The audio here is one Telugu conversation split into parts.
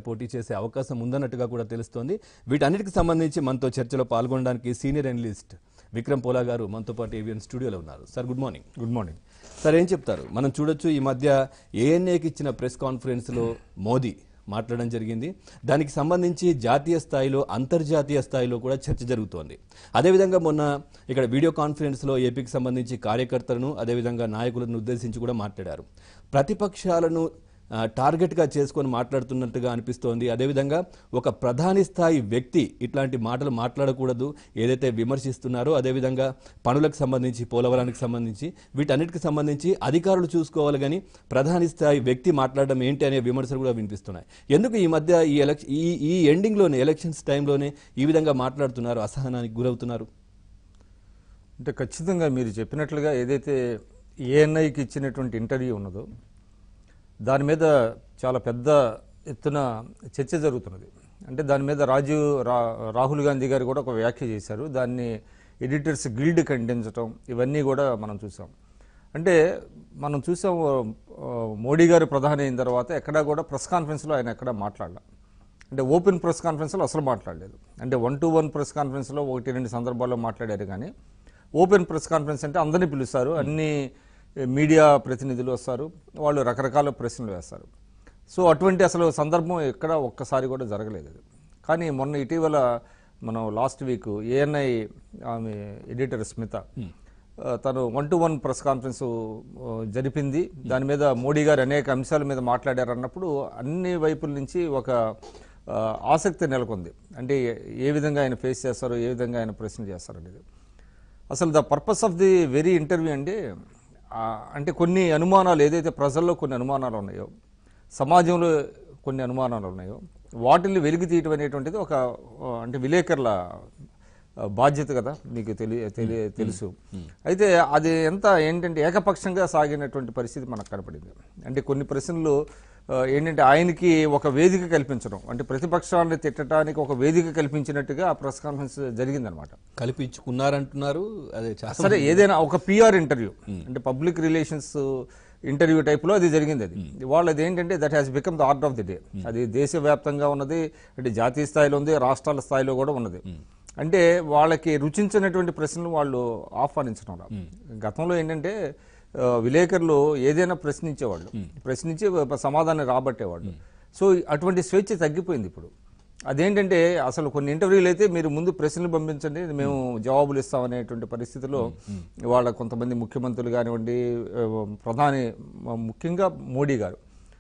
పోటీ చేసే అవకాశం ఉందన్నట్టుగా కూడా తెలుస్తోంది వీటన్నిటికి సంబంధించి మనతో చర్చలో పాల్గొనడానికి సీనియర్ అనలిస్ట్ విక్రమ్ పోలా గారు మనతో పాటు ఏవిఎన్ స్టూడియోలో ఉన్నారు sir good morning good morning sir ఏం చెప్తారు మనం చూడొచ్చు ఈ మధ్య ఏఎన్ఏకి ఇచ్చిన ప్రెస్ కాన్ఫరెన్స్లో మోదీ మాట్లాడడం జరిగింది దానికి సంబంధించి జాతీయ స్థాయిలో అంతర్జాతీయ స్థాయిలో కూడా చర్చ జరుగుతోంది అదేవిధంగా మొన్న ఇక్కడ వీడియో కాన్ఫరెన్స్లో ఏపీకి సంబంధించి కార్యకర్తలను అదేవిధంగా నాయకులను ఉద్దేశించి కూడా మాట్లాడారు ప్రతిపక్షాలను ఆ, టార్గెట్గా చేసుకొని మాట్లాడుతున్నట్టుగా అనిపిస్తోంది అదేవిధంగా ఒక ప్రధాని స్థాయి వ్యక్తి ఇట్లాంటి మాటలు మాట్లాడకూడదు ఏదైతే విమర్శిస్తున్నారో అదేవిధంగా పనులకు సంబంధించి పోలవరానికి సంబంధించి వీటన్నిటికి సంబంధించి అధికారులు చూసుకోవాలి కానీ ప్రధాని స్థాయి వ్యక్తి మాట్లాడడం ఏంటి అనే విమర్శలు కూడా వినిపిస్తున్నాయి ఎందుకు ఈ మధ్య ఈ ఎలక్షన్ ఈ ఈ ఎండింగ్లోనే ఎలక్షన్స్ టైంలోనే ఈ విధంగా మాట్లాడుతున్నారు అసహనానికి గురవుతున్నారు అంటే ఖచ్చితంగా మీరు చెప్పినట్లుగా ఏదైతే ఏఎన్ఐకి ఇచ్చినటువంటి ఇంటర్వ్యూ ఉన్నదో దాని మీద చాలా పెద్ద ఎత్తున చర్చ జరుగుతున్నది అంటే దాని మీద రాజీవ్ రా రాహుల్ గాంధీ గారు కూడా ఒక వ్యాఖ్య చేశారు దాన్ని ఎడిటర్స్ గిల్డ్ ఖండించటం ఇవన్నీ కూడా మనం చూసాం అంటే మనం చూసాం ఆ, మోడీ గారు ప్రధాని అయిన తర్వాత ఎక్కడా కూడా ప్రెస్ కాన్ఫరెన్స్లో ఆయన ఎక్కడా మాట్లాడాల అంటే ఓపెన్ ప్రెస్ కాన్ఫరెన్స్లో అసలు మాట్లాడలేదు అంటే వన్ టు వన్ ప్రెస్ కాన్ఫరెన్స్లో ఒకటి రెండు సందర్భాల్లో మాట్లాడారు కానీ ఓపెన్ ప్రెస్ కాన్ఫరెన్స్ అంటే అందరినీ పిలుస్తారు అన్ని మీడియా ప్రతినిధులు వస్తారు వాళ్ళు రకరకాల ప్రశ్నలు వేస్తారు సో అటువంటి అసలు సందర్భం ఎక్కడ ఒక్కసారి కూడా జరగలేదు అది కానీ మొన్న ఇటీవల మనం లాస్ట్ వీక్ ఏఎన్ఐ ఆమె ఎడిటర్ స్మిత ఆ, తను one to one press conference ఆ, జరిపింది దాని మీద మోడీ గారు అనేక అంశాల మీద మాట్లాడారు అన్నప్పుడు అన్ని వైపుల నుంచి ఒక ఆ, ఆసక్తి నెలకొంది అంటే ఏ విధంగా ఆయన ఫేస్ చేస్తారు ఏ విధంగా ఆయన ప్రశ్న చేస్తారు అనేది అసలు the purpose of the very interview అంటే ఆ, అంటే కొన్ని అనుమానాలు ఏదైతే ప్రజల్లో కొన్ని అనుమానాలు ఉన్నాయో సమాజంలో కొన్ని అనుమానాలు ఉన్నాయో వాటిని వెలికి తీయటం అనేటువంటిది ఒక ఆ, అంటే విలేకరుల ఆ, బాధ్యత కదా మీకు తెలి తెలి తెలుసు అయితే అది ఎంత ఏంటంటే ఏకపక్షంగా సాగినటువంటి పరిస్థితి మనకు కనపడింది అంటే కొన్ని ప్రశ్నలు ఆ, ఏంటంటే ఆయనకి ఒక వేదిక కల్పించడం అంటే ప్రతిపక్షాన్ని తిట్టడానికి ఒక వేదిక కల్పించినట్టుగా ఆ ప్రెస్ కాన్ఫరెన్స్ జరిగిందనమాట కల్పించుకున్నారంటున్నారు అదే చాలా సరే ఏదైనా ఒక పిఆర్ ఇంటర్వ్యూ అంటే పబ్లిక్ రిలేషన్స్ ఇంటర్వ్యూ టైప్లో అది జరిగింది అది వాళ్ళది ఏంటంటే that has become the art of the day అది దేశవ్యాప్తంగా ఉన్నది అంటే జాతీయ స్థాయిలో ఉంది రాష్ట్రాల స్థాయిలో కూడా ఉన్నది అంటే వాళ్ళకి రుచించినటువంటి ప్రశ్నలు వాళ్ళు ఆహ్వానించడం రా. గతంలో ఏంటంటే ఆ, విలేకరులు ఏదైనా ప్రశ్నించేవాళ్ళు ప్రశ్నించి సమాధానం రాబట్టేవాళ్ళు సో అటువంటి స్వేచ్ఛ తగ్గిపోయింది ఇప్పుడు అదేంటంటే అసలు కొన్ని ఇంటర్వ్యూలు అయితే మీరు ముందు ప్రశ్నలు పంపించండి మేము జవాబులు ఇస్తామనేటువంటి పరిస్థితిలో వాళ్ళ కొంతమంది ముఖ్యమంత్రులు కానివ్వండి ఆ, ప్రధాని మ- ముఖ్యంగా మోడీ గారు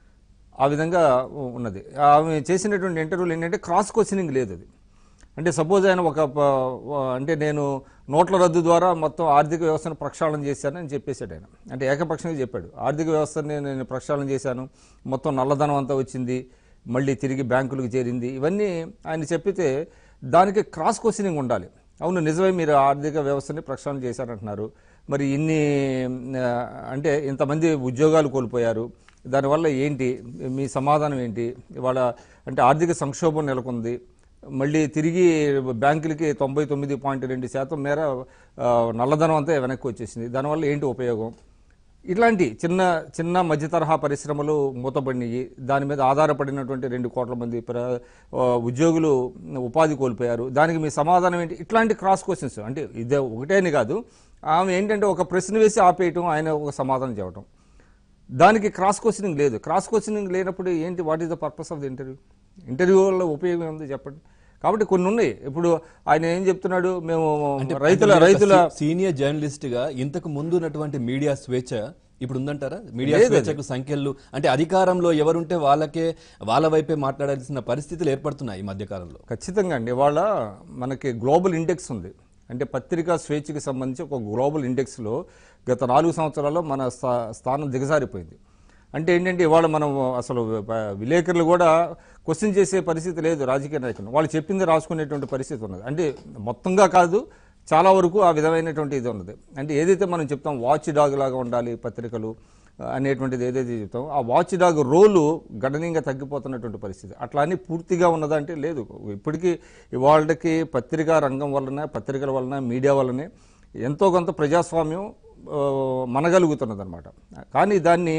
ఆ విధంగా ఉన్నది ఆమె చేసినటువంటి ఇంటర్వ్యూలు ఏంటంటే క్రాస్ క్వశ్చనింగ్ లేదు అది అంటే సపోజ్ ఆయన ఒక ప- అంటే నేను నోట్ల రద్దు ద్వారా మొత్తం ఆర్థిక వ్యవస్థను ప్రక్షాళన చేశానని చెప్పేశాడు ఆయన అంటే ఏకపక్షంగా చెప్పాడు ఆర్థిక వ్యవస్థని నేను ప్రక్షాళన చేశాను మొత్తం నల్లధనం అంతా వచ్చింది మళ్ళీ తిరిగి బ్యాంకులకు చేరింది ఇవన్నీ ఆయన చెప్పితే దానికి క్రాస్ క్వశ్చనింగ్ ఉండాలి అవును నిజమే మీరు ఆర్థిక వ్యవస్థని ప్రక్షాళన చేశారంటున్నారు మరి ఇన్ని ఆ, అంటే ఇంతమంది ఉద్యోగాలు కోల్పోయారు దానివల్ల ఏంటి మీ సమాధానం ఏంటి ఇవాళ అంటే ఆర్థిక సంక్షోభం నెలకొంది మళ్ళీ తిరిగి బ్యాంకులకి తొంభై తొమ్మిది పాయింట్ రెండు శాతం మేర ఆ, నల్లధనం అంతా వెనక్కి వచ్చేసింది దానివల్ల ఏంటి ఉపయోగం ఇట్లాంటి చిన్న చిన్న మధ్య తరహా పరిశ్రమలు మూతపడినాయి దాని మీద ఆధారపడినటువంటి రెండు కోట్ల మంది ప్ర ఆ, ఉద్యోగులు ఉపాధి కోల్పోయారు దానికి మీ సమాధానం ఏంటి ఇట్లాంటి క్రాస్ క్వశ్చన్స్ అంటే ఇదే ఒకటే అని కాదు ఆమె ఏంటంటే ఒక ప్రశ్న వేసి ఆపేయటం ఆయన ఒక సమాధానం చెప్పడం దానికి క్రాస్ క్వశ్చనింగ్ లేదు క్రాస్ క్వశ్చనింగ్ లేనప్పుడు ఏంటి what is the purpose of the interview interview వల్ల ఉపయోగం ఉంది చెప్పండి కాబట్టి కొన్ని ఉన్నాయి ఇప్పుడు ఆయన ఏం చెప్తున్నాడు మేము రైతుల రైతుల సీనియర్ జర్నలిస్ట్ గా ఇంతకు ముందు ఉన్నటువంటి మీడియా స్వేచ్ఛ ఇప్పుడు ఉందంటారా మీడియా స్వేచ్ఛకు సంఖ్యలు అంటే అధికారంలో ఎవరుంటే వాళ్ళకే వాళ్ళ వైపే మాట్లాడాల్సిన పరిస్థితులు ఏర్పడుతున్నాయి ఈ మధ్య కాలంలో ఖచ్చితంగా అండి ఇవాళ మనకి గ్లోబల్ ఇండెక్స్ ఉంది అంటే పత్రికా స్వేచ్ఛకి సంబంధించి ఒక గ్లోబల్ ఇండెక్స్లో గత నాలుగు సంవత్సరాల్లో మన స్థా- స్థానం దిగజారిపోయింది అంటే ఏంటంటే ఇవాళ మనం అసలు ప- విలేకరులు కూడా క్వశ్చన్ చేసే పరిస్థితి లేదు రాజకీయ నాయకులు వాళ్ళు చెప్పింది రాసుకునేటువంటి పరిస్థితి ఉన్నది అంటే మొత్తంగా కాదు చాలా వరకు ఆ విధమైనటువంటి ఇది ఉన్నది అంటే ఏదైతే మనం చెప్తాం వాచ్ డాగ్ లాగా ఉండాలి పత్రికలు ఆ, అనేటువంటిది ఏదైతే చెప్తాం ఆ వాచ్ డాగ్ రోలు గణనీయంగా తగ్గిపోతున్నటువంటి పరిస్థితి అట్లా అని పూర్తిగా ఉన్నదంటే లేదు ఇప్పటికీ ఇవాళకి పత్రికా రంగం వలన పత్రికల వలన మీడియా వలనే ఎంతో కొంత ప్రజాస్వామ్యం ఆ, మనగలుగుతున్నదన్నమాట కానీ దాన్ని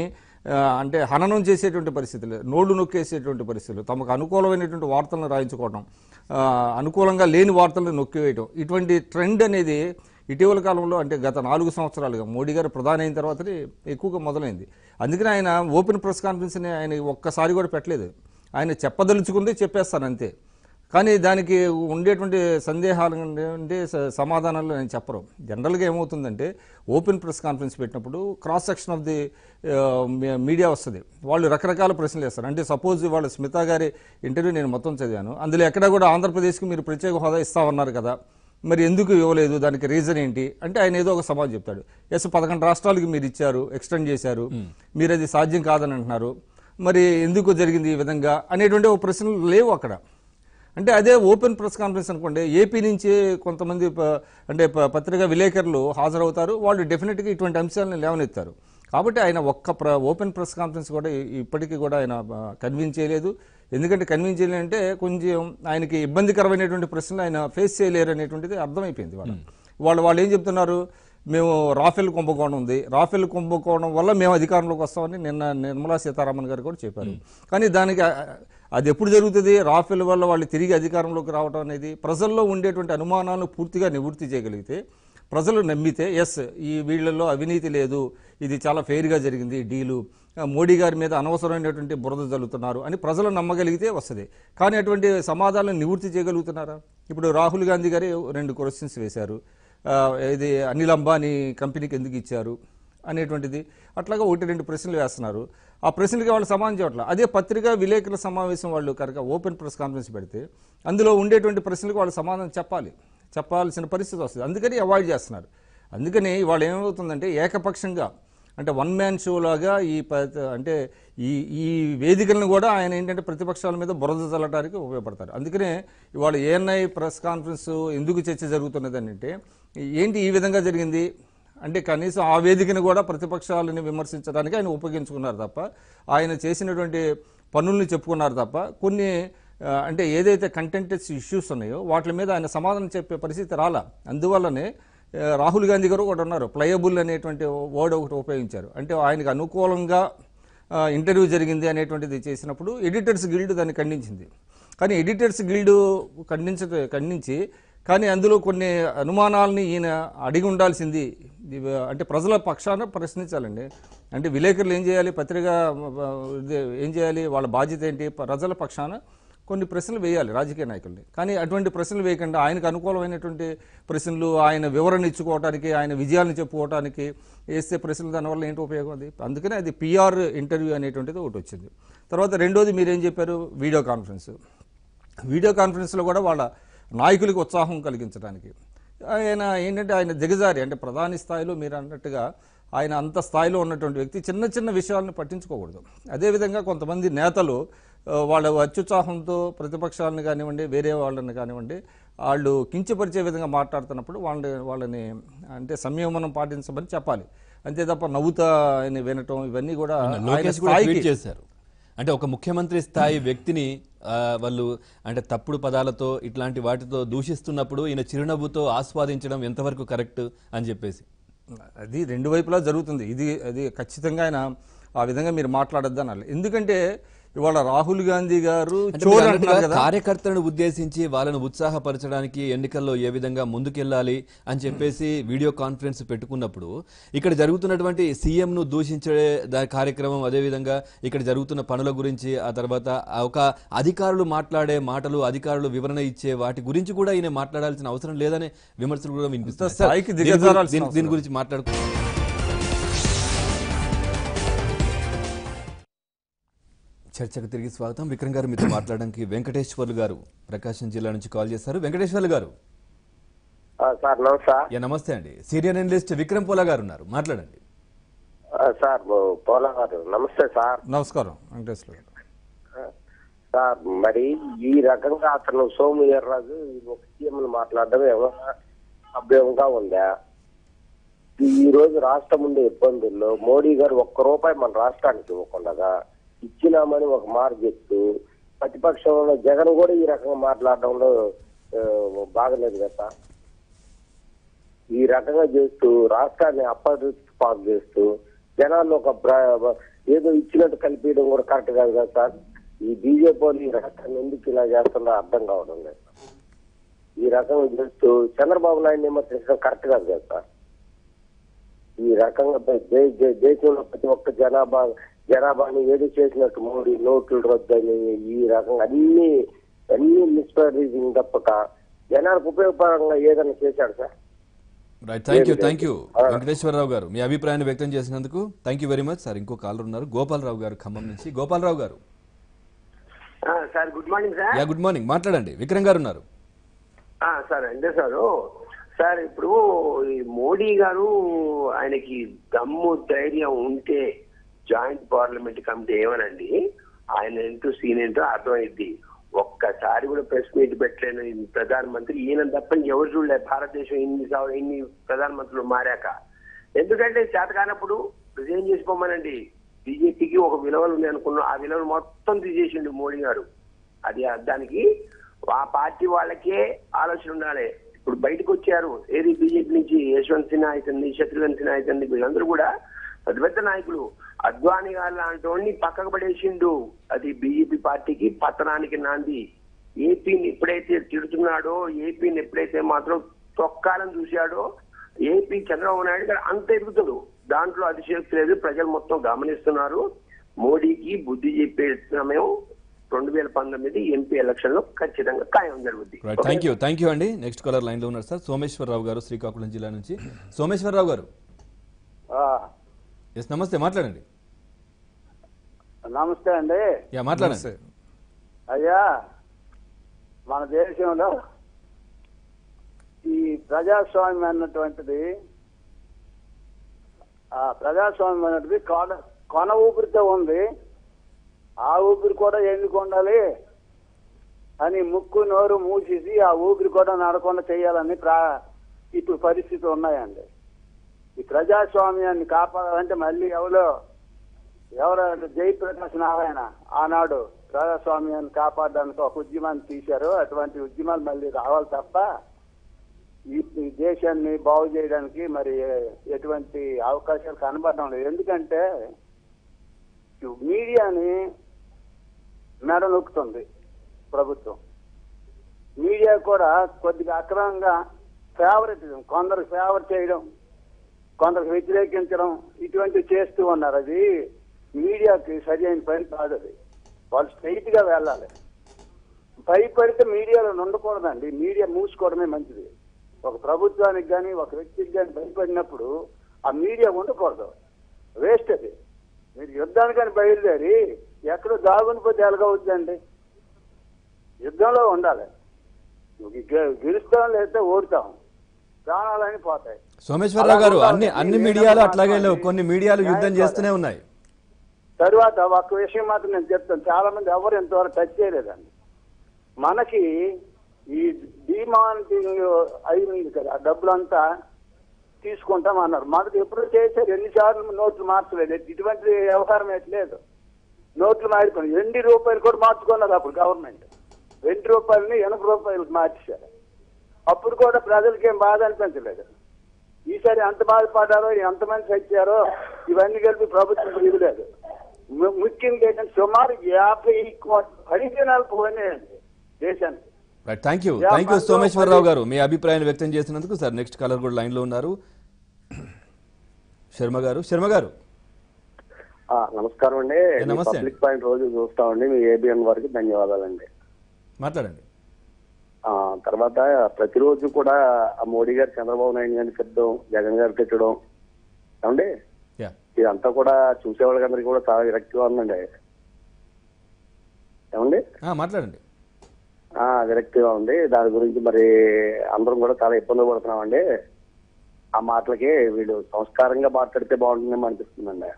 ఆ, అంటే హననం చేసేటువంటి పరిస్థితులు నోళ్లు నొక్కేసేటువంటి పరిస్థితులు తమకు అనుకూలమైనటువంటి వార్తలను రాయించుకోవడం ఆ, అనుకూలంగా లేని వార్తలను నొక్కివేయటం ఇటువంటి ట్రెండ్ అనేది ఇటీవల కాలంలో అంటే గత నాలుగు సంవత్సరాలుగా మోడీ గారు ప్రధాని అయిన తర్వాతనే ఎక్కువగా మొదలైంది అందుకని ఆయన ఓపెన్ ప్రెస్ కాన్ఫరెన్స్ని ఆయన ఒక్కసారి కూడా పెట్టలేదు ఆయన చెప్పదలుచుకుంది చెప్పేస్తాను అంతే కానీ దానికి ఉండేటువంటి సందేహాలు అంటే స- సమాధానాలు నేను చెప్పరు జనరల్గా ఏమవుతుందంటే ఓపెన్ ప్రెస్ కాన్ఫరెన్స్ పెట్టినప్పుడు cross section of the media వస్తుంది వాళ్ళు రకరకాల ప్రశ్నలు వేస్తారు అంటే సపోజ్ వాళ్ళ స్మితా గారి ఇంటర్వ్యూ నేను మొత్తం చదివాను అందులో ఎక్కడ కూడా ఆంధ్రప్రదేశ్కి మీరు ప్రత్యేక హోదా ఇస్తామన్నారు కదా మరి ఎందుకు ఇవ్వలేదు దానికి రీజన్ ఏంటి అంటే ఆయన ఏదో ఒక సమాజం చెప్తాడు ఎస్ పదకొండు రాష్ట్రాలకు మీరు ఇచ్చారు ఎక్స్టెండ్ చేశారు మీరు అది సాధ్యం కాదని అంటున్నారు మరి ఎందుకు జరిగింది ఈ విధంగా అనేటువంటి ఒక ప్రశ్నలు లేవు అక్కడ అంటే అదే ఓపెన్ ప్రెస్ కాన్ఫరెన్స్ అనుకోండి ఏపీ నుంచి కొంతమంది ప- అంటే ప- పత్రికా విలేకరులు హాజరవుతారు వాళ్ళు డెఫినెట్గా ఇటువంటి అంశాలను లేవనెత్తారు కాబట్టి ఆయన ఒక్క ప్ర ఓపెన్ ప్రెస్ కాన్ఫరెన్స్ కూడా ఇ- ఇప్పటికీ కూడా ఆయన కన్విన్స్ చేయలేదు ఎందుకంటే కన్విన్స్ చేయాలంటే కొంచెం ఆయనకి ఇబ్బందికరమైనటువంటి ప్రశ్నలు ఆయన ఫేస్ చేయలేరు అనేటువంటిది అర్థమైపోయింది వాళ్ళు వాళ్ళు వాళ్ళు ఏం చెప్తున్నారు మేము రాఫెల్ కుంభకోణం ఉంది రాఫెల్ కుంభకోణం వల్ల మేము అధికారంలోకి వస్తామని నిన్న నిర్మలా సీతారామన్ గారు కూడా చెప్పారు కానీ దానికి ఆ- అది ఎప్పుడు జరుగుతుంది రాఫెల్ వల్ల వాళ్ళు తిరిగి అధికారంలోకి రావడం అనేది ప్రజల్లో ఉండేటువంటి అనుమానాలను పూర్తిగా నివృత్తి చేయగలిగితే ప్రజలు నమ్మితే ఎస్ ఈ వీళ్ళల్లో అవినీతి లేదు ఇది చాలా ఫెయిర్గా జరిగింది ఈ డీలు ఆ, మోడీ గారి మీద అనవసరమైనటువంటి బురద జల్లుతున్నారు అని ప్రజలు నమ్మగలిగితే వస్తుంది కానీ అటువంటి సమాధానం నివృత్తి చేయగలుగుతున్నారా ఇప్పుడు రాహుల్ గాంధీ గారు రెండు క్వశ్చన్స్ వేశారు ఆ, ఇది అనిల్ అంబానీ కంపెనీకి ఎందుకు ఇచ్చారు అనేటువంటిది అట్లాగా ఒకటి రెండు ప్రశ్నలు వేస్తున్నారు ఆ ప్రశ్నలకి వాళ్ళు సమాధానం చేయట్లేదు అదే పత్రికా విలేకరుల సమావేశం వాళ్ళు కనుక ఓపెన్ ప్రెస్ కాన్ఫరెన్స్ పెడితే అందులో ఉండేటువంటి ప్రశ్నలకు వాళ్ళు సమాధానం చెప్పాలి చెప్పాల్సిన పరిస్థితి వస్తుంది అందుకని అవాయిడ్ చేస్తున్నారు అందుకని వాళ్ళు ఏమవుతుందంటే ఏకపక్షంగా అంటే వన్ మ్యాన్ షో లాగా ఈ ప- అంటే ఈ ఈ వేదికలను కూడా ఆయన ఏంటంటే ప్రతిపక్షాల మీద బురద చల్లడానికి ఉపయోగపడతారు అందుకనే ఇవాళ ఏఎన్ఐ ప్రెస్ కాన్ఫరెన్స్ ఎందుకు చర్చ జరుగుతున్నది అంటే ఏంటి ఈ విధంగా జరిగింది అంటే కనీసం ఆ వేదికను కూడా ప్రతిపక్షాలని విమర్శించడానికి ఆయన ఉపయోగించుకున్నారు తప్ప ఆయన చేసినటువంటి పనుల్ని చెప్పుకున్నారు తప్ప కొన్ని ఆ, అంటే ఏదైతే కంటెంటెస్ ఇష్యూస్ ఉన్నాయో వాటి మీద ఆయన సమాధానం చెప్పే పరిస్థితి రాలా అందువల్లనే ఆ, రాహుల్ గాంధీ గారు ఒకటి ఉన్నారు ప్లయబుల్ అనేటువంటి వర్డ్ ఒకటి ఉపయోగించారు అంటే ఆయనకు అనుకూలంగా ఆ, ఇంటర్వ్యూ జరిగింది అనేటువంటిది చేసినప్పుడు ఎడిటర్స్ గిల్డ్ దాన్ని ఖండించింది కానీ ఎడిటర్స్ గిల్డ్ ఖండించ ఖండించి కానీ అందులో కొన్ని అనుమానాలని ఈయన అడిగి ఉండాల్సింది ఇవి అంటే ప్రజల పక్షాన ప్రశ్నించాలండి అంటే విలేకరులు ఏం చేయాలి పత్రిక ఆ, ఇది ఏం చేయాలి వాళ్ళ బాధ్యత ఏంటి ప్రజల పక్షాన కొన్ని ప్రశ్నలు వేయాలి రాజకీయ నాయకుల్ని కానీ అటువంటి ప్రశ్నలు వేయకుండా ఆయనకు అనుకూలమైనటువంటి ప్రశ్నలు ఆయన వివరణ ఇచ్చుకోవడానికి ఆయన విజయాలను చెప్పుకోవడానికి వేస్తే ప్రశ్నలు దానివల్ల ఏంటి ఉపయోగం అది అందుకనే అది పిఆర్ ఇంటర్వ్యూ అనేటువంటిది ఒకటి వచ్చింది తర్వాత రెండోది మీరేం చెప్పారు వీడియో కాన్ఫరెన్స్ వీడియో కాన్ఫరెన్స్లో కూడా వాళ్ళ నాయకులకు ఉత్సాహం కలిగించడానికి ఆయన ఏంటంటే ఆయన దిగజారి అంటే ప్రధాని స్థాయిలో మీరు అన్నట్టుగా ఆయన అంత స్థాయిలో ఉన్నటువంటి వ్యక్తి చిన్న చిన్న విషయాలను పట్టించుకోకూడదు అదేవిధంగా కొంతమంది నేతలు ఆ, వాళ్ళ అత్యుత్సాహంతో ప్రతిపక్షాలను కానివ్వండి వేరే వాళ్ళని కానివ్వండి వాళ్ళు కించపరిచే విధంగా మాట్లాడుతున్నప్పుడు వాళ్ళని వాళ్ళని అంటే సంయమనం పాటించమని చెప్పాలి అంతే తప్ప నవ్వుతా ఆయన వినటం ఇవన్నీ కూడా ఆయన లోకేష్ కూడా స్థాయికి ట్వీట్ చేశారు అంటే ఒక ముఖ్యమంత్రి స్థాయి వ్యక్తిని ఆ, వాళ్ళు అంటే తప్పుడు పదాలతో ఇట్లాంటి వాటితో దూషిస్తున్నప్పుడు ఈయన చిరునవ్వుతో ఆస్వాదించడం ఎంతవరకు కరెక్ట్ అని చెప్పేసి అది రెండు వైపులా జరుగుతుంది ఇది అది ఖచ్చితంగా ఆయన ఆ విధంగా మీరు మాట్లాడొద్దు అనాలి ఎందుకంటే ఇవాళ రాహుల్ గాంధీ గారు అంటే చోర్ మీరు అంటున్నారు అన్నట్టుగా కదా కార్యకర్తలను ఉద్దేశించి వాళ్ళను ఉత్సాహపరచడానికి ఎన్నికల్లో ఏ విధంగా ముందుకెళ్ళాలి అని చెప్పేసి వీడియో కాన్ఫరెన్స్ పెట్టుకున్నప్పుడు ఇక్కడ జరుగుతున్నటువంటి సీఎం ను దూషించే దా కార్యక్రమం అదేవిధంగా ఇక్కడ జరుగుతున్న పనుల గురించి ఆ తర్వాత ఆ ఒక అధికారులు మాట్లాడే మాటలు అధికారులు వివరణ ఇచ్చే వాటి గురించి కూడా ఈయన మాట్లాడాల్సిన అవసరం లేదనే విమర్శలు కూడా వినిపిస్తాయి సార్, స్థాయికి దీని గురి- దిగజారాల్సిన దీని- దీని గురించి మాట్లాడుకో చర్చకు తిరిగి స్వాగతం విక్రమ్ గారు మీతో మాట్లాడడానికి వెంకటేశ్వర్లు గారు ప్రకాశం జిల్లా నుంచి కాల్ చేశారు వెంకటేశ్వర్లు గారు ఆ, సార్ నమస్తే యా నమస్తే అండి సీనియర్ అనలిస్ట్ విక్రమ్ పోలా గారు ఉన్నారు మాట్లాడండి ఆ, సార్ ఓ, పోలా గారు నమస్తే సార్ నమస్కారం వెంకటేశ్వర గారు ఆ, సార్ మరి ఈ రకంగా అతను సోము వీర్రాజు ఒక సీఎం మాట్లాడడం ఏమైనా అభ్యంగా ఉందా ఈ రోజు రాష్ట్రం ఉండే ఇబ్బందుల్లో మోడీ గారు ఒక్క రూపాయి మన రాష్ట్రానికి ఇవ్వకుండా ఇచ్చినామని ఒక మాట చెప్తూ ప్రతిపక్షంలో జగన్ కూడా ఈ రకంగా మాట్లాడడంలో ఆ, బాగలేదు కదా సార్ ఈ రకంగా చేస్తూ రాష్ట్రాన్ని అప్పటి పాలు చేస్తూ జనాల్లో ఒక భ్ర- ఏదో ఇచ్చినట్టు కలిపేయడం కూడా కరెక్ట్ కాదు కదా సార్ ఈ బీజేపీ వాళ్ళు ఈ రాష్ట్రాన్ని ఎందుకు ఇలా చేస్తుందో అర్థం కావడం లేదు ఈ రకంగా చేస్తూ చంద్రబాబు నాయుడు విమర్శించడం కరెక్ట్ కాదు కదా సార్ ఈ రకంగా దే- దే- దే- దేశంలో ప్రతి ఒక్క జనాభా జనాభాని ఏదో చేసినట్టు మోడీ నోట్లు రద్దని ఈ రకంగా అన్ని అన్ని మిస్పరీజింగ్ తప్పక జనాలకు ఉపయోగపరంగా ఏదైనా చేశాడు సార్ రైట్ థ్యాంక్ యూ లేదు, థ్యాంక్ యూ లేదు. వెంకటేశ్వరరావు గారు మీ అభిప్రాయాన్ని వ్యక్తం చేసినందుకు thank you very much sir ఇంకో కాలర్ ఉన్నారు గోపాలరావు గారు ఖమ్మం నుంచి గోపాలరావు గారు ఆ, sir good morning sir yeah good morning మాట్లాడండి విక్రమ్ గారు ఉన్నారు ఆ, సార్ అంటే సార్ సార్ ఇప్పుడు ఈ మోడీ గారు ఆయనకి దమ్ము ధైర్యం ఉంటే జాయింట్ పార్లమెంట్ కమిటీ ఏమనండి ఆయన ఏంటో సీన్ ఏంటో అర్థమైద్ది ఒక్కసారి కూడా ప్రెస్ మీట్ పెట్టలేని ఈ ప్రధానమంత్రి ఈయన తప్ప ఎవరు చూడలే భారతదేశం ఇన్ని సావ- ఇన్ని ప్రధానమంత్రులు మారాక ఎందుకంటే చేత కానప్పుడు రిజైన్ చేసుకోమనండి బీజేపీకి ఒక విలువలు ఉన్నాయి అనుకున్నాం ఆ విలువలు మొత్తం తీసేసిండు మోడీ గారు అది దానికి ఆ పార్టీ వాళ్ళకే ఆలోచన ఉండాలి ఇప్పుడు బయటకు వచ్చారు ఏది బీజేపీ నుంచి యశ్వంత్ సిన్హా అయితండి శత్రుఘ్న సిన్హా అయితండి వీళ్ళందరూ కూడా పెద్ద పెద్ద నాయకులు అద్వానీ గారు లాంటి వాడిని పక్కకు పడేసిండు అది బీజేపీ పార్టీకి పతనానికి నాంది ఏపీని ఎప్పుడైతే తిడుతున్నాడో ఏపీని ఎప్పుడైతే మాత్రం తొక్కాలని చూశాడో ఏపీ చంద్రబాబు నాయుడు గారు అంత ఎదుగుతాడు దాంట్లో అతిశయోక్తి లేదు ప్రజలు మొత్తం గమనిస్తున్నారు మోడీకి బుద్ధి చెప్పే సమయం రెండు వేల పంతొమ్మిది ఎంపీ ఎలక్షన్ లో ఖచ్చితంగా ఖాయం జరుగుద్ది right thank you thank you అండి నెక్స్ట్ కాలర్ లైన్ లో ఉన్నారు సార్ సోమేశ్వరరావు గారు శ్రీకాకుళం జిల్లా నుంచి సోమేశ్వరరావు గారు ఎస్ నమస్తే మాట్లాడండి నమస్తే అండి యా మాట్లాడండి అయ్యా మన దేశంలో ఈ ప్రజాస్వామ్యం అన్నటువంటిది ఆ ప్రజాస్వామ్యం అన్నది కొన కొన ఊపిరితో ఉంది ఆ ఊపిరి కూడా ఎందుకు ఉండాలి అని ముక్కు నోరు మూసేసి ఆ ఊపిరి కూడా నడకుండా చేయాలని ప్రా ఇప్పుడు పరిస్థితులు ఉన్నాయండి ఈ ప్రజాస్వామ్యాన్ని కాపాడాలంటే మళ్ళీ ఎవరో ఎవరంటే జయప్రకాష్ నారాయణ ఆనాడు ప్రజాస్వామ్యాన్ని కాపాడడానికి ఒక ఉద్యమాన్ని తీశారు అటువంటి ఉద్యమాలు మళ్ళీ రావాలి తప్ప ఈ ఈ దేశాన్ని బాగు చేయడానికి మరి ఏ- ఎటువంటి అవకాశాలు కనబడడం లేదు ఎందుకంటే ఈ మీడియాని మెడ నొక్కుతుంది ప్రభుత్వం మీడియా కూడా కొద్దిగా అక్రమంగా ఫేవరెటిజం కొందరికి ఫేవర్ చేయడం కొందరికి వ్యతిరేకించడం ఇటువంటివి చేస్తూ ఉన్నారు అది మీడియాకి సరి అయిన పని కాదు అది వాళ్ళు స్ట్రైట్ గా వెళ్ళాలి భయపడితే మీడియాలో ఉండకూడదండి మీడియా మూసుకోవడమే మంచిది ఒక ప్రభుత్వానికి కానీ ఒక వ్యక్తికి కానీ భయపడినప్పుడు ఆ మీడియా ఉండకూడదు వేస్ట్ అది మీరు యుద్ధానికని బయలుదేరి ఎక్కడో దాగుని పోతే ఎలాగవుతుందండి యుద్ధంలో ఉండాలి గె- గెలుస్తాం లేకపోతే ఓడుతాం ప్రాణాలని పోతాయి సోమేశ్వరరావు గారు అలా అన్ని ఉండాలి. అన్ని మీరు మీడియాలు ఏదైనా అట్లాగే లేవు మాట్లాడండి. కొన్ని మీడియాలు యుద్ధం న్యాయం చేస్తూనే కాదు. ఉన్నాయి తరువాత ఒక్క విషయం మాత్రం నేను చెప్తాను చాలా మంది ఎవరు ఇంతవరకు టచ్ చేయలేదండి మనకి ఈ డిమానిటింగ్ అయింది కదా ఆ డబ్బులంతా తీసుకుంటాం అన్నారు మనకి ఎప్పుడు చేశారు ఎన్నిసార్లు నోట్లు మార్చలేదు ఇటువంటి వ్యవహారం అయితే లేదు నోట్లు మారిపోయి వెండి రూపాయలు కూడా మార్చుకున్నారు అప్పుడు గవర్నమెంట్ వెండి రూపాయలని ఎనభై రూపాయలకు మార్చేశారు అప్పుడు కూడా ప్రజలకి ఏం బాధ అనిపించలేదు ఈసారి ఎంత బాధపడ్డారో ఎంతమంది చచ్చారో ఇవన్నీ కలిపి ప్రభుత్వం ఇవ్వలేదు ము- ముఖ్యంగా ఏంటంటే సుమారు యాభై కోట్ల హరిజనాలు పోయినాయండి దేశానికి right thank you yeah, thank you మాతో సోమేశ్వరరావు మరి- గారు మీ అభిప్రాయాన్ని వ్యక్తం చేసినందుకు సార్ నెక్స్ట్ కాలర్ కూడా లైన్ లో ఉన్నారు శర్మ గారు శర్మ గారు ఆ, నమస్కారం అండి ఏ, నమస్తే అండి. పబ్లిక్ పాయింట్ రోజు చూస్తామండి మీ ఏబిఎన్ వారికి ధన్యవాదాలండి మాట్లాడండి ఆ తర్వాత ప్రతిరోజు కూడా ఆ మోడీ గారు చంద్రబాబు నాయుడు గారిని తిట్టడం జగన్ గారు తిట్టడం ఏమండి యా ఇదంతా కూడా చూసేవాళ్ళకందరికీ కూడా చాలా విరక్తిగా ఉందండి ఏమండి ఆ, మాట్లాడండి ఆ విరక్తిగా ఉంది దాని గురించి మరి అందరం కూడా చాలా ఇబ్బంది పడుతున్నామండి ఆ మాటలకి వీళ్ళు సంస్కారంగా మాట్లాడితే బాగుంటుందేమో అనిపిస్తుందండి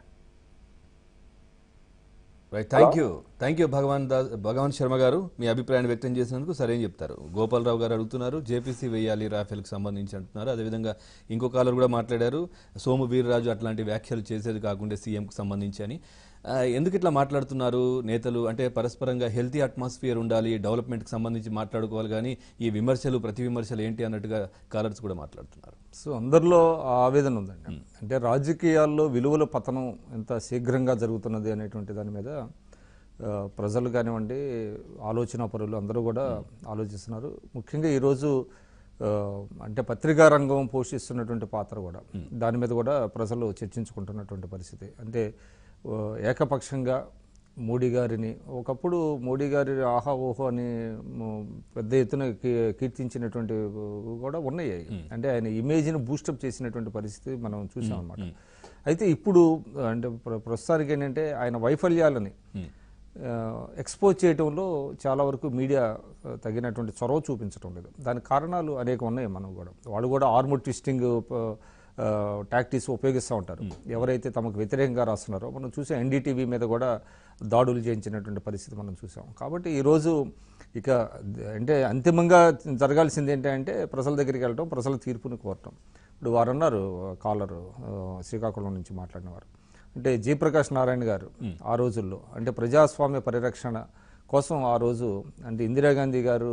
right thank you thank you Bhagwan Das Bhagwan Sharma గారు మీ అభిప్రాయాన్ని వ్యక్తం చేసినందుకు సరేం చెప్తారు గోపాలరావు గారు అడుగుతున్నారు జేపీసీ వేయాలి రాఫెల్కి సంబంధించి అంటున్నారు అదేవిధంగా ఇంకో కాలర్ కూడా మాట్లాడారు సోము వీర్రాజు అట్లాంటి వ్యాఖ్యలు చేసేది కాకుండా సీఎంకి సంబంధించి అని ఆ, ఎందుకు ఇట్లా మాట్లాడుతున్నారు నేతలు అంటే పరస్పరంగా హెల్తీ అట్మాస్ఫియర్ ఉండాలి డెవలప్మెంట్కి సంబంధించి మాట్లాడుకోవాలి కానీ ఈ విమర్శలు ప్రతి విమర్శలు ఏంటి అన్నట్టుగా కాలర్స్ కూడా మాట్లాడుతున్నారు సో అందరిలో ఆ ఆవేదన ఉందండి అంటే రాజకీయాల్లో విలువల పతనం ఎంత శీఘ్రంగా జరుగుతున్నది అనేటువంటి దాని మీద ఆ, ప్రజలు కానివ్వండి ఆలోచన పరులు అందరూ కూడా ఆలోచిస్తున్నారు ముఖ్యంగా ఈరోజు ఆ, అంటే పత్రికా రంగం పోషిస్తున్నటువంటి పాత్ర కూడా దాని మీద కూడా ప్రజలు చర్చించుకుంటున్నటువంటి పరిస్థితి అంటే ఆ, ఏకపక్షంగా మోడీ గారిని ఒకప్పుడు మోడీ గారి ఆహా ఓహో అని మ్, పెద్ద ఎత్తున కీ- కీర్తించినటువంటి కూడా ఉన్నాయి అంటే ఆయన ఇమేజ్ని బూస్టప్ చేసినటువంటి పరిస్థితి మనం చూసాం అనమాట అయితే ఇప్పుడు అంటే ప్ర- ప్రస్తుతానికి ఏంటంటే ఆయన వైఫల్యాలని ఎక్స్పోజ్ చేయటంలో చాలా వరకు మీడియా ఆ, తగినటువంటి చొరవ చూపించడం లేదు దానికి కారణాలు అనేక ఉన్నాయి మనం కూడా వాళ్ళు కూడా ఆర్మర్ ట్విస్టింగ్ టాక్టిక్స్ ఉపయోగిస్తూ ఉంటారు ఎవరైతే తమకు వ్యతిరేకంగా రాస్తున్నారో మనం చూసాం ఎన్డీటీవీ మీద కూడా దాడులు చేయించినటువంటి పరిస్థితి మనం చూసాం కాబట్టి ఈరోజు ఇక ద- అంటే అంతిమంగా జరగాల్సింది ఏంటంటే ప్రజల దగ్గరికి వెళ్ళటం ప్రజల తీర్పుని కోరటం ఇప్పుడు వారు అన్నారు కాలర్ శ్రీకాకుళం నుంచి మాట్లాడిన వారు అంటే జయప్రకాష్ నారాయణ గారు ఆ రోజుల్లో అంటే ప్రజాస్వామ్య పరిరక్షణ కోసం ఆ రోజు అంటే ఇందిరాగాంధీ గారు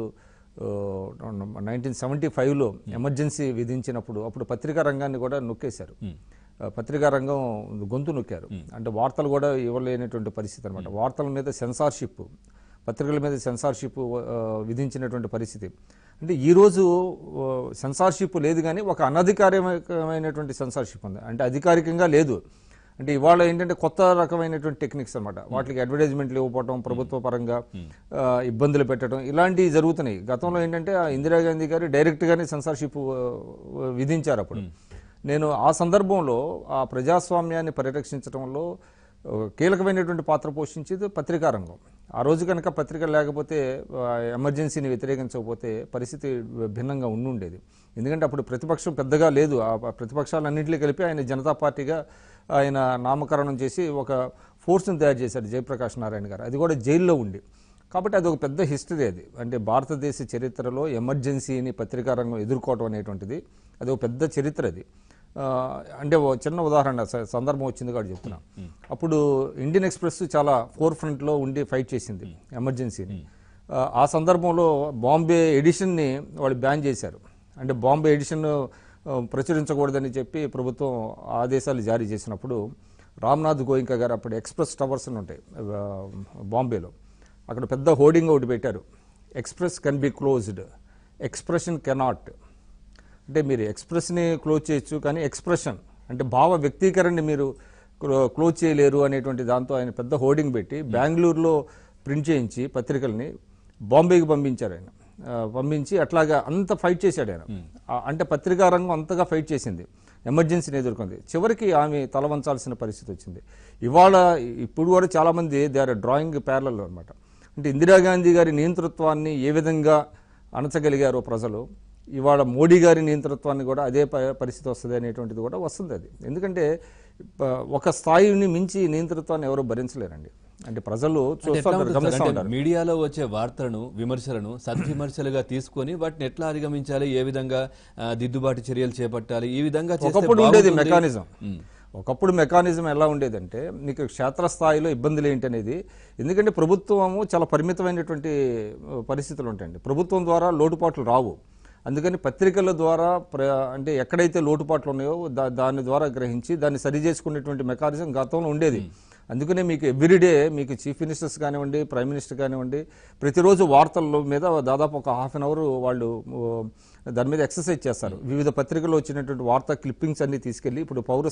నైన్టీన్ సెవెంటీ ఫైవ్లో ఎమర్జెన్సీ విధించినప్పుడు అప్పుడు పత్రికా రంగాన్ని కూడా నొక్కేశారు ఆ, పత్రికా రంగం గొంతు నొక్కారు అంటే వార్తలు కూడా ఇవ్వలేనటువంటి పరిస్థితి అనమాట వార్తల మీద సెన్సార్షిప్ పత్రికల మీద సెన్సార్షిప్ ఆ, విధించినటువంటి పరిస్థితి అంటే ఈరోజు సెన్సార్షిప్ లేదు కానీ ఒక అనధికారికమైనటువంటి సెన్సార్షిప్ ఉంది అంటే అధికారికంగా లేదు అంటే ఇవాళ ఏంటంటే కొత్త రకమైనటువంటి టెక్నిక్స్ అనమాట వాటికి అడ్వర్టైజ్మెంట్లు ఇవ్వకపోవడం ప్రభుత్వ పరంగా ఆ, ఇబ్బందులు పెట్టడం ఇలాంటివి జరుగుతున్నాయి గతంలో ఏంటంటే ఆ ఇందిరాగాంధీ గారు డైరెక్ట్గానే సెన్సార్షిప్ విధించారు అప్పుడు నేను ఆ సందర్భంలో ఆ ప్రజాస్వామ్యాన్ని పరిరక్షించడంలో ఆ, కీలకమైనటువంటి పాత్ర పోషించేది పత్రికా రంగం ఆ రోజు కనుక పత్రిక లేకపోతే ఆ, ఎమర్జెన్సీని వ్యతిరేకించకపోతే పరిస్థితి భిన్నంగా ఉండుండేది ఎందుకంటే అప్పుడు ప్రతిపక్షం పెద్దగా లేదు ఆ ప్రతిపక్షాలన్నింటినీ కలిపి ఆయన జనతా పార్టీగా ఆయన నామకరణం చేసి ఒక ఫోర్స్ని తయారు చేశారు జయప్రకాష్ నారాయణ గారు అది కూడా జైల్లో ఉండి కాబట్టి అది ఒక పెద్ద హిస్టరీ అది అంటే భారతదేశ చరిత్రలో ఎమర్జెన్సీని పత్రికా రంగం ఎదుర్కోవటం అనేటువంటిది అది ఒక పెద్ద చరిత్ర అది ఆ, అంటే ఓ చిన్న ఉదాహరణ స- సందర్భం వచ్చింది కాబట్టి చెప్తున్నా అప్పుడు ఇండియన్ ఎక్స్ప్రెస్ చాలా ఫోర్ ఫ్రంట్లో ఉండి ఫైట్ చేసింది ఎమర్జెన్సీని ఆ, ఆ సందర్భంలో బాంబే ఎడిషన్ని వాళ్ళు బ్యాన్ చేశారు అంటే బాంబే ఎడిషన్ ఆ, ప్రచురించకూడదని చెప్పి ప్రభుత్వం ఆదేశాలు జారీ చేసినప్పుడు రామ్నాథ్ గోయింకా గారు అప్పుడు ఎక్స్ప్రెస్ టవర్స్ అని ఉంటాయి ఆ, బాంబేలో అక్కడ పెద్ద హోర్డింగ్ ఒకటి పెట్టారు express can be closed expression cannot అంటే మీరు ఎక్స్ప్రెస్ని క్లోజ్ చేయొచ్చు కానీ ఎక్స్ప్రెషన్ అంటే భావ వ్యక్తీకరణని మీరు క్లో- క్లోజ్ చేయలేరు అనేటువంటి దాంతో ఆయన పెద్ద హోర్డింగ్ పెట్టి బెంగళూరులో ప్రింట్ చేయించి పత్రికల్ని బాంబేకి పంపించారు ఆయన ఆ, పంపించి అట్లాగా అంత ఫైట్ చేశాడు ఆయన ఆ, అంటే పత్రికా రంగం అంతగా ఫైట్ చేసింది ఎమర్జెన్సీని ఎదుర్కొంది చివరికి ఆమె తల వంచాల్సిన పరిస్థితి వచ్చింది ఇవాళ ఇప్పుడు కూడా చాలామంది దే ఆర్ డ్రాయింగ్ ప్యారలల్ అనమాట అంటే ఇందిరాగాంధీ గారి నియంతృత్వాన్ని ఏ విధంగా అణచగలిగారో ప్రజలు ఇవాళ మోడీ గారి నియంతృత్వాన్ని కూడా అదే ప- పరిస్థితి వస్తుంది అనేటువంటిది కూడా వస్తుంది అది ఎందుకంటే ప- ఒక స్థాయిని మించి నియంతృత్వాన్ని ఎవరు భరించలేరండి అంటే ప్రజలు అంటే చూస్తూ ఎట్లా ఉంటారు ఉంటుంది గమనిస్తూ సార్? అంటే ఉంటారు మీడియాలో వచ్చే వార్తలను విమర్శలను సద్విమర్శలుగా తీసుకొని వాటిని ఎట్లా అధిగమించాలి ఏ విధంగా ఆ, దిద్దుబాటు చర్యలు చేపట్టాలి ఈ విధంగా చేస్తే ఒకప్పుడు ఉండేది బాగుంటుంది. మెకానిజం ఉమ్. ఒకప్పుడు మెకానిజం ఎలా ఉండేదంటే మీకు క్షేత్రస్థాయిలో ఇబ్బందులు ఏంటి అనేది ఎందుకంటే ప్రభుత్వము చాలా పరిమితమైనటువంటి ఆ, పరిస్థితులు ఉంటాయండి ప్రభుత్వం ద్వారా లోటుపాట్లు రావు అందుకని పత్రికల ద్వారా ప్ర అంటే ఎక్కడైతే లోటుపాట్లు ఉన్నాయో దా దాని ద్వారా గ్రహించి దాన్ని సరి చేసుకునేటువంటి మెకానిజం గతంలో ఉండేది అందుకనే మీకు ఎవ్రీడే మీకు చీఫ్ మినిస్టర్స్ కానివ్వండి ప్రైమ్ మినిస్టర్ కానివ్వండి ప్రతిరోజు వార్తల మీద దాదాపు ఒక హాఫ్ అన్ అవర్ వాళ్ళు ఓ, దాని మీద ఎక్సర్సైజ్ చేస్తారు వివిధ పత్రికల్లో వచ్చినటువంటి వార్తా క్లిప్పింగ్స్ అన్ని తీసుకెళ్ళి ఇప్పుడు పౌర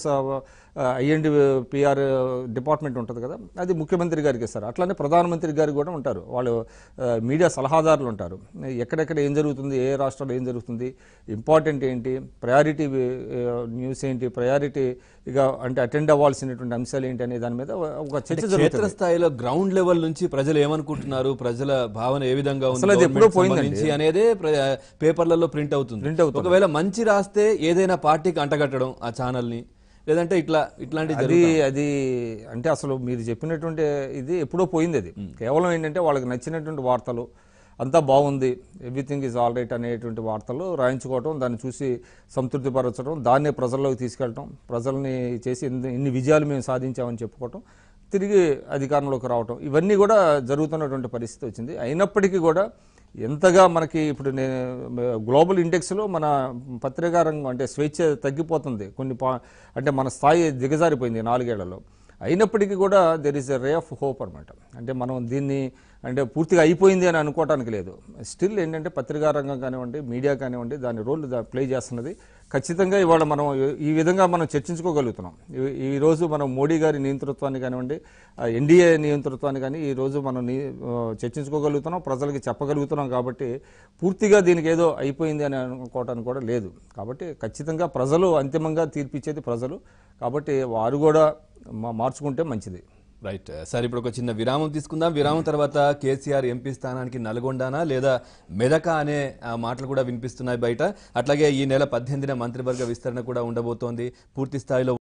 ఐఎండి పిఆర్ డిపార్ట్మెంట్ ఉంటుంది కదా అది ముఖ్యమంత్రి గారికి ఇస్తారు అట్లానే ప్రధానమంత్రి గారు కూడా ఉంటారు వాళ్ళు ఆ, మీడియా సలహాదారులు ఉంటారు ఎక్కడెక్కడ ఏం జరుగుతుంది ఏ రాష్ట్రాల్లో ఏం జరుగుతుంది ఇంపార్టెంట్ ఏంటి ప్రయారిటీ న్యూస్ ఏంటి ప్రయారిటీ ఇక అంటే అటెండ్ అవ్వాల్సినటువంటి అంశాలు ఏంటి అనే దాని మీద ఒక చర్చ జరుగుతుంది క్షేత్రస్థాయిలో గ్రౌండ్ లెవెల్ నుంచి ప్రజలు ఏమనుకుంటున్నారు ప్రజల భావన ఏ విధంగా ఉంది అసలు అది ఎప్పుడో గవర్నమెంట్ పోయిందండి. సంబంధించి అనేదే ప్ర- పేపర్లలో ప్రింట్ అవుతుంది Print అవుతుంది. ఒకవేళ మంచి రాస్తే ఏదైనా పార్టీకి అంటగట్టడం ఆ ఛానల్ ని లేదంటే ఇట్లా ఇట్లాంటి అది అది అంటే అసలు మీరు చెప్పినటువంటి ఇది ఎప్పుడో పోయింది అది కేవలం ఏంటంటే వాళ్ళకి నచ్చినటువంటి వార్తలు అంతా బాగుంది ఎవ్రీథింగ్ ఈజ్ ఆల్ రైట్ అనేటువంటి వార్తలు రాయించుకోవటం దాన్ని చూసి సంతృప్తిపరచడం దాన్నే ప్రజల్లోకి తీసుకెళ్ళటం ప్రజల్ని చేసి ఇన్ని ఇన్ని విజయాలు మేము సాధించామని చెప్పుకోవటం తిరిగి అధికారంలోకి రావటం ఇవన్నీ కూడా జరుగుతున్నటువంటి పరిస్థితి వచ్చింది అయినప్పటికీ కూడా ఎంతగా మనకి ఇప్పుడు నేను గ్లోబల్ ఇండెక్స్లో మన పత్రికా రంగం అంటే స్వేచ్ఛ తగ్గిపోతుంది కొన్ని పా అంటే మన స్థాయి దిగజారిపోయింది ఈ నాలుగేళ్లలో అయినప్పటికీ కూడా there is a ray of hope అనమాట అంటే మనం దీన్ని అంటే పూర్తిగా అయిపోయింది అని అనుకోవటానికి లేదు స్టిల్ ఏంటంటే పత్రికా రంగం కానివ్వండి మీడియా కానివ్వండి దాని రోల్ ప్లే చేస్తున్నది ఖచ్చితంగా ఇవాళ మనం ఈ విధంగా మనం చర్చించుకోగలుగుతున్నాం ఈ- ఈ రోజు మనం మోడీ గారి నియంతృత్వాన్ని కానివ్వండి ఎన్డీఏ నియంతృత్వాన్ని కానీ ఈ రోజు మనం ని- ఆ, చర్చించుకోగలుగుతున్నాం ప్రజలకి చెప్పగలుగుతున్నాం కాబట్టి పూర్తిగా దీనికి ఏదో అయిపోయింది అని అనుకోవటానికి కూడా లేదు కాబట్టి ఖచ్చితంగా ప్రజలు అంతిమంగా తీర్పిచ్చేది ప్రజలు కాబట్టి వారు కూడా మా- మార్చుకుంటే మంచిది రైట్ సార్ ఇప్పుడు ఒక చిన్న విరామం తీసుకుందాం విరామం తర్వాత కేసీఆర్ ఎంపీ స్థానానికి నల్గొండనా లేదా మెదక అనే ఆ, మాటలు కూడా వినిపిస్తున్నాయి బయట అట్లాగే ఈ నెల పద్దెనిమిదిన మంత్రివర్గ విస్తరణ కూడా ఉండబోతోంది పూర్తి స్థాయిలో